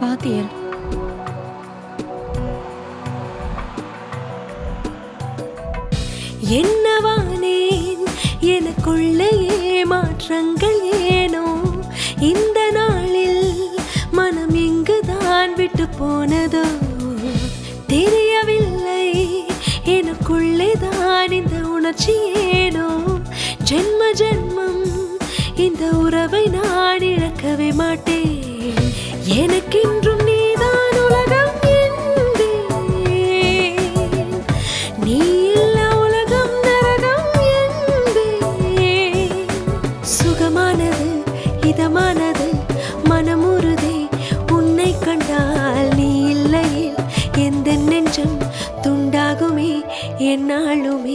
பாத்தியல் என்னவானேன் எனக்குள்ளே மாற்றங்கள் ஏனோ இந்த நாளில் மனம் எங்குதான் விட்டு போனதோ தெரியவில்லை எனக்குள்ளே தான் இந்த உணர்ச்சி ஏனோ ஜென்ம ஜென்மம் இந்த உறவை நான் இழக்கவே மாட்டேன் எனக்கென்றும் நீதான் உலகம் என்பேன் நீ இல்ல உலகம் நரகம் என்பேன் சுகமானது இதமானது மனமுருதே உன்னை கண்டால் நீ இல்லையில் எந்த நெஞ்சம் துண்டாகுமே என்னாலுமே